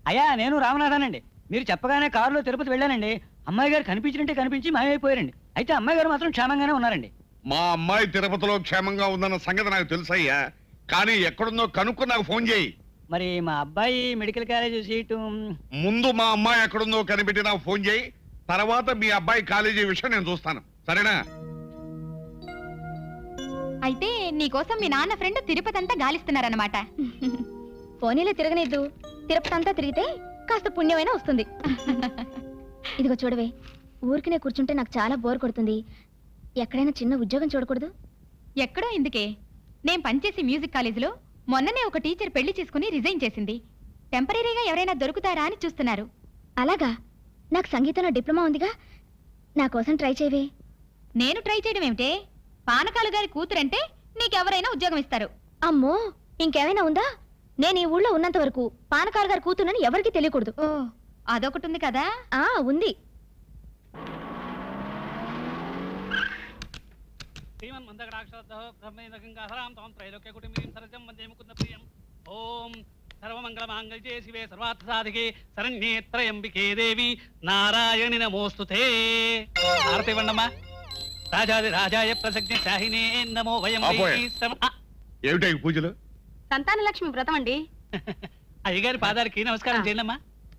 అయ్యా నేను రామనాథానండి మీరు చెప్పగానే కారులో తిరుపతి వెళ్ళానండి అమ్మాయి గారు కనిపించినట్టే కనిపించి మాయమైపోయారండి అయితే అమ్మాయి గారు మాత్రం క్షేమంగానే ఉన్నారండి మా అమ్మాయి తిరుపతిలో క్షేమంగా ఉందన్న సంగతి నాకు తెలుసయ్యా కానీ ఎక్కడుందో కనుక్కొని నాకు ఫోన్ చేయి మరి మా అబ్బాయి మెడికల్ కాలేజ్ సీటు ముందు మా అమ్మాయి ఎక్కడుందో కనిపెట్టి నాకు ఫోన్ చేయి తర్వాత మీ అబ్బాయి కాలేజీ విషయం నేను చూస్తాను సరేనా అయితే నీకోసం మీ నాన్న ఫ్రెండ్ తిరుపతి అంతా గాలిస్తున్నారన్నమాట పోనీలో తిరగనిద్దు తిరుపతి అంతా తిరిగితే కాస్త పుణ్యమైనా వస్తుంది ఇదిగో చూడవే ఊరికినే కూర్చుంటే నాకు చాలా బోర్ కొడుతుంది ఎక్కడైనా చిన్న ఉద్యోగం చూడకూడదు ఎక్కడో ఇందుకే నేను పనిచేసి మ్యూజిక్ కాలేజీలో మొన్ననే ఒక టీచర్ పెళ్లి చేసుకుని రిజైన్ చేసింది టెంపరీగా ఎవరైనా దొరుకుతారా అని చూస్తున్నారు అలాగా నాకు సంగీతంలో డిప్లొమా ఉందిగా నా కోసం ట్రై చేయవే నేను ట్రై చేయడం ఏమిటే పానకాలు గారి కూతురంటే నీకెవరైనా ఉద్యోగం ఇస్తారు అమ్మో ఇంకేమైనా ఉందా నేను ఈ ఊళ్ళో ఉన్నంత వరకు పానకారు గారు కూతునని ఎవరికీ తెలియకూడదు ఓ అదొకటి ఉంది కదా ఆ ఉంది ఓం సర్వమంగళమాంగళ్యే శివే సర్వార్థ సాధికే శరణ్యేత్రయంబికే దేవి నారాయణి నమోస్తుతే భారతి వండమ్మా రాజాది రాజాయ ప్రసజ్ఞ శాహినే నమో వయం వై ఆపోయే. శ్రమ- ఆ, ఏమిటా ఈ పూజలు సంతాన లక్ష్మి వ్రతం అండి అయ్యగారి పాదాలకి నమస్కారం చేయండమ్మా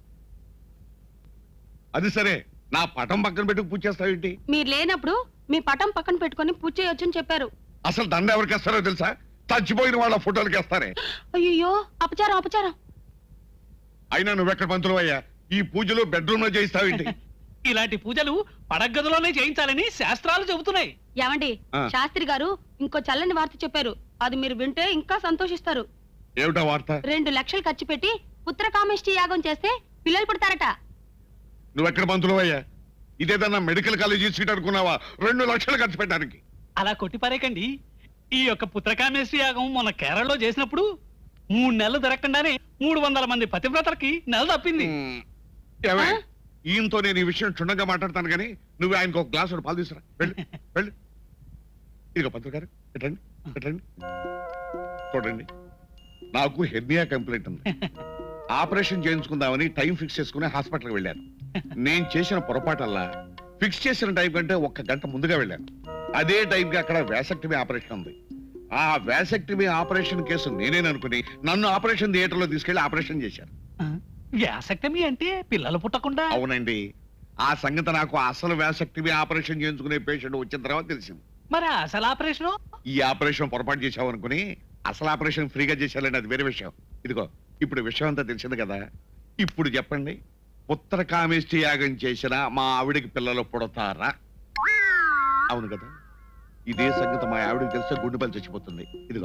అది సరే నా పటం పక్కన పెట్టుకు పూజ చేస్తావేంటి మీరు లేనప్పుడు మీ పటం పక్కన పెట్టుకొని పూజ చేయొచ్చని చెప్పారు అసలు దండ ఎవరికి వేస్తారో తెలుసా చచ్చిపోయిన వాళ్ళ ఫోటోలకి వేస్తారే అయ్యో అపచారం అపచారం అయినా నువ్వెక్కడ పంతులు అయ్యా ఈ పూజలు బెడ్రూమ్ లో చేయిస్తావేంటి ఇలాంటి పూజలు పడగదిలోనే చేయించాలని శాస్త్రాలు చెబుతున్నాయి ఏమండి ఆ. శాస్త్రి గారు ఇంకో చల్లని వార్త చెప్పారు అది మీరు వింటే ఇంకా సంతోషిస్తారు ఏమిటా వార్త రెండు లక్షలు ఖర్చు పెట్టి పుత్ర కామేష్టి యాగం చేస్తే పిల్లలు పుడతారట నువ్వెక్కడ పంతులు అయ్యా ఇదేదన్నా మెడికల్ కాలేజీ సీట్ అనుకున్నావా రెండు లక్షలు ఖర్చు పెట్టడానికి అలా కొట్టిపారేకండి ఈ యొక్క పుత్రకామేశ్వరి యాగం మొన్న కేరళలో చేసినప్పుడు మూడు నెలలు దొరకకుండానే మూడు వందల మంది పతివ్రతలకి నెల తప్పింది మ్మ్. ఏమే, ఈయనతో నేను ఈ విషయం క్షుణ్ణంగా మాట్లాడతాను కానీ నువ్వు ఆయనకు ఒక గ్లాస్ పాలు తీసుకురా వెళ్ళు వెళ్ళు ఇదిగో పంతులు గారు పెట్టండి పెట్టండి చూడండి నాకు హెర్నియా కంప్లైంట్ ఉంది ఆపరేషన్ చేయించుకుందామని టైం ఫిక్స్ చేసుకుని హాస్పిటల్కి వెళ్ళాను నేను చేసిన పొరపాటల్లా ఫిక్స్ చేసిన టైం కంటే ఒక్క గంట ముందుగా వెళ్ళాను అదే టైంకి అక్కడ వ్యాసక్టమీ ఆపరేషన్ ఉంది ఆ వ్యాసక్టమీ ఆపరేషన్ కేసు నేనేననుకుని నన్ను ఆపరేషన్ థియేటర్లో తీసుకెళ్లి ఆపరేషన్ చేశారు ఆ, వ్యాసక్టమి అంటే పిల్లలు పుట్టకుండా అవునండి ఆ సంగతి నాకు అసలు వ్యాసక్టమీ ఆపరేషన్ చేయించుకునే పేషెంట్ వచ్చిన తర్వాత తెలిసింది మరి అసలు ఆపరేషన్ ఈ ఆపరేషన్ పొరపాటు చేశావు అనుకుని అసలు ఆపరేషన్ ఫ్రీగా చేశారండి అది వేరే విషయం ఇదిగో ఇప్పుడు విషయం అంతా తెలిసింది కదా ఇప్పుడు చెప్పండి ఉత్తర కామేష్టి యాగం చేసిన మా ఆవిడికి పిల్లలు పుడతారా అవును కదా ఇదే సంగతి మా ఆవిడకి తెలిస్తే గుండె పని చచ్చిపోతుంది ఇదిగో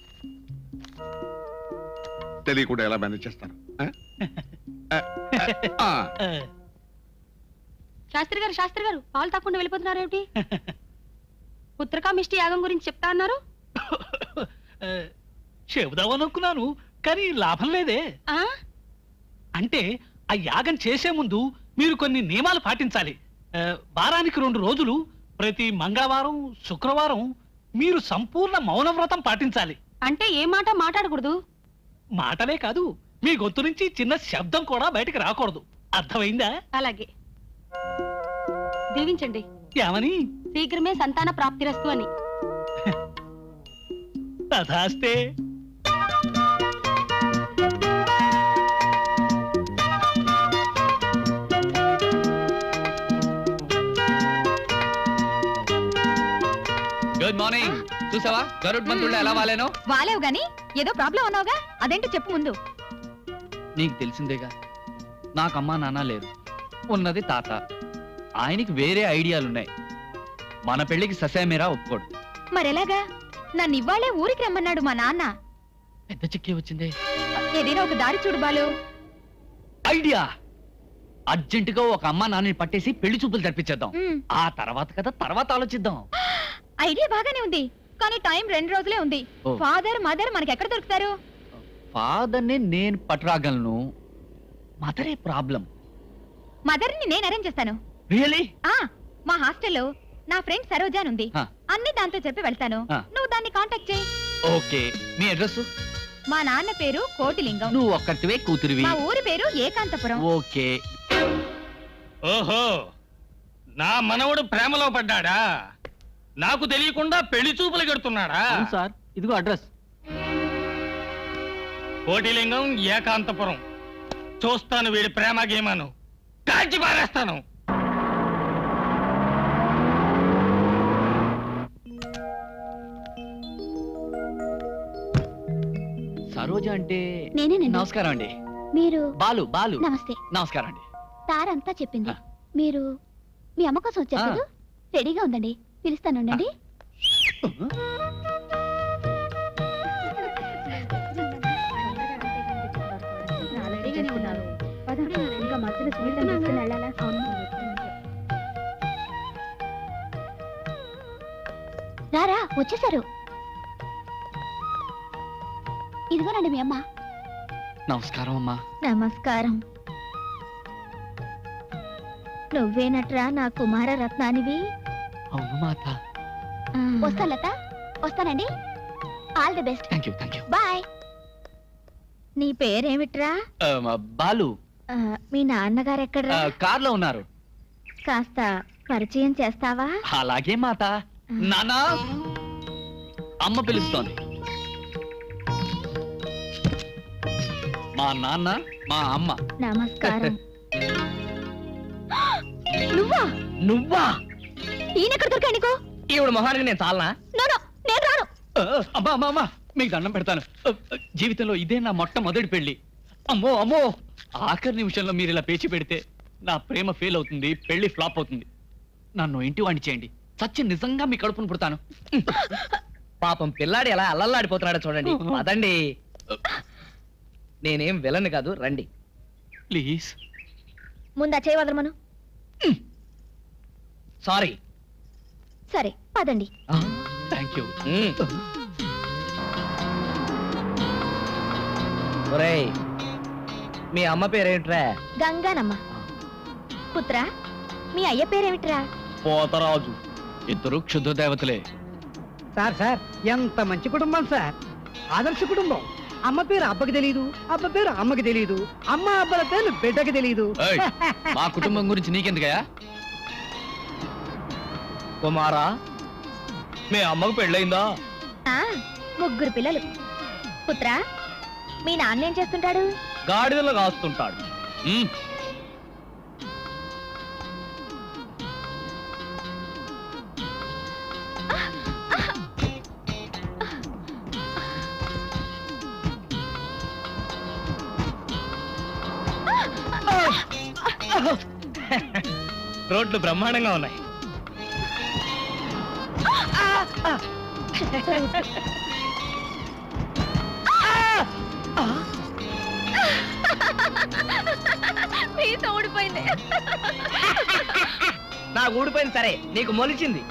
తెలియకుండా ఎలా మేనేజ్ చేస్తారు ఆ? ఆ, ఆ, ఆ. శాస్త్రి గారు శాస్త్రి గారు పాలు తప్పకుండా వెళ్ళిపోతున్నారు ఏమిటి పుత్ర కామేష్టి యాగం గురించి చెప్తా అన్నారు ఆ, చెబుదామనుకున్నాను కానీ లాభం లేదే ఆ? అంటే ఆ యాగం చేసే ముందు మీరు కొన్ని నియమాలు పాటించాలి ఆ, వారానికి రెండు రోజులు ప్రతి మంగళవారం శుక్రవారం మీరు సంపూర్ణ మౌన వ్రతం పాటించాలి అంటే ఏ మాట మాట్లాడకూడదు మాటలే కాదు మీ గొంతు నుంచి చిన్న శబ్దం కూడా బయటికి రాకూడదు అర్థమైందా అలాగే దీవించండి ఏమని శీఘ్రమే సంతాన ప్రాప్తిరస్తు అని తథాస్తే గుడ్ మార్నింగ్ చూసావా గరుడ్ మంత్రుల్లో ఎలా వాలేనో వాలేవు గాని ఏదో ప్రాబ్లం అన్నావుగా అదేంటో చెప్పు ముందు నీకు తెలిసిందేగా నాకు అమ్మా నాన్న లేరు ఉన్నది తాత ఆయనకి వేరే ఐడియాలున్నాయి మన పెళ్లికి ససేమేరా ఒప్పుకోడు మరెలాగా నన్ను ఇవ్వాలే ఊరికి రమ్మన్నాడు మా నాన్న పెద్ద చిక్కే వచ్చిందే ఏదైనా ఒక దారి చూడు బాలు ఐడియా అర్జెంటుగా ఒక అమ్మా నాన్నని పట్టేసి పెళ్లి చూపులు జరిపించేద్దాం మ్, ఆ తర్వాత కదా తర్వాత ఆలోచిద్దాం ఐడియా బాగానే ఉంది కానీ టైం రెండు రోజులే ఉంది ఓ. ఫాదర్ మదర్ మనకి ఎక్కడ దొరుకుతారు ఫాదర్ని నేను పట్టురాగలను మదరే ప్రాబ్లం మదర్ ని నేను అరేంజ్ చేస్తాను రియలీ ఆ మా హాస్టల్లో నా ఫ్రెండ్ సరోజా అని ఉంది హ. అన్ని దాంతో చెప్పి వెళ్తాను ఆ. నువ్వు దాన్ని కాంటాక్ట్ చేయి ఓకే మీ అడ్రస్ మా నాన్న పేరు కోటిలింగం నువ్వు ఒక్కటివే కూతురివి మా ఊరి పేరు ఏకాంతపురం ఓకే ఓహో నా మనవడు ప్రేమలో పడ్డాడా నాకు తెలియకుండా పెళ్లి చూపులు కడుతున్నాడా సార్ ఇదిగో అడ్రస్ కోటిలింగం ఏకాంతపురం చూస్తాను వీడి ప్రేమ గేమను కాల్చి పారేస్తాను సరోజ అంటే నేనేనండి నమస్కారం అండి మీరు బాలు బాలు నమస్తే నమస్కారం అండి తారంతా చెప్పింది ఆ. మీరు మీ అమ్మ కోసం వచ్చారు ఆ. కదూ? రెడీగా ఉందండి పిలుస్తాను ఉండండి రారా వచ్చేసారు ఇదిగోనండి మీ అమ్మ నమస్కారం అమ్మా నమస్కారం నువ్వేనట్రా నా కుమార రత్నానివి అవును మాత వస్తా లత వస్తానండి all the best thank you thank you bye నీ పేరేమిట్రా బాలు ఆ, మీ నాన్నగారు ఎక్కడ్రా కార్ లో ఉన్నారు కాస్త పరిచయం చేస్తావా అలాగే మాత నానా అమ్మ పిలుస్తోంది మా నాన్న మా అమ్మ నమస్కారం నువ్వా నువ్వా ఈయన ఎక్కడ దొరికా నీకు ఈవిడ మొహానికి నేను చాలనా నో నో, నేను రాను అమ్మా అమ్మా అమ్మా మీకు దండం పెడతాను ఆ, ఆ, జీవితంలో ఇదే నా మొట్టమొదటి పెళ్లి అమ్మో అమ్మో ఆఖరి నిమిషంలో మీరు ఇలా పేచి పెడితే నా ప్రేమ ఫెయిల్ అవుతుంది పెళ్లి ఫ్లాప్ అవుతుంది నన్ను ఇంటి వాణ్ణి చేయండి సత్యం నిజంగా మీ కడుపును పుడతాను పాపం పిల్లాడు ఎలా అల్లల్లాడిపోతున్నాడో చూడండి పదండి నేనేం విలను కాదు రండి ప్లీజ్ ముందా చేయవదలమను సారీ సరే పదండి థ్యాంక్ యూ ఒరేయ్ మీ అమ్మ పేరేంట్రా గంగానమ్మ పుత్ర మీ అయ్య పేరేమిట్రా పోతరాజు ఇద్దరు క్షుద్ర దేవతలే సార్ సార్ ఎంత మంచి కుటుంబం సార్ ఆదర్శ కుటుంబం అమ్మ పేరు అబ్బకి తెలియదు అబ్బ పేరు అమ్మకి తెలియదు అమ్మ అబ్బల పేరు బిడ్డకి తెలియదు ఏయ్, మా కుటుంబం గురించి నీకెందుకయా కుమారా మీ అమ్మకు పెళ్ళయిందా ఆ ముగ్గురు పిల్లలు పుత్ర మీ నాన్న ఏం చేస్తుంటాడు గాడిదలు కాస్తుంటాడు మ్, రోడ్లు బ్రహ్మాండంగా ఉన్నాయి మీతో ఊడిపోయింది నాకు ఊడిపోయింది సరే నీకు మొలిచింది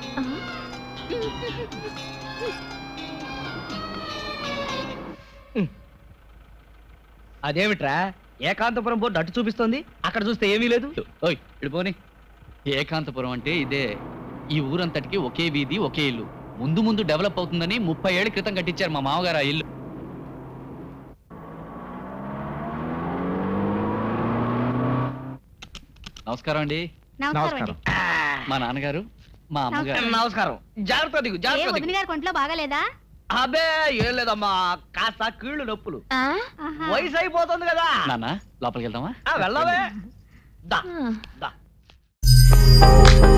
అదేమిట్రా ఏకాంతపురం బోర్డు అటు చూపిస్తోంది అక్కడ చూస్తే ఏమీ లేదు ఓయ్ ఇటు పోనీ ఏకాంతపురం అంటే ఇదే ఈ ఊరంతటికి ఒకే వీధి ఒకే ఇల్లు ముందు ముందు డెవలప్ అవుతుందని ముప్పై ఏళ్ల క్రితం కట్టించారు మా మామగారు ఆ ఇల్లు నమస్కారం అండి నమస్కారం అండి మా నాన్నగారు మా అమ్మగారు నమస్కారం జాగ్రత్త దిగు ఏ జాగ్రత్త దిగు వదిన గారి కొంట్లో బాగాలేదా అబే ఏం లేదమ్మా కాస్త కీళ్ళు నొప్పులు ఆ? ఆహా. వయసు అయిపోతుంది కదా నాన్న లోపలికి వెళ్దామా ఆ, వెళ్ళవే దా ఆ. దా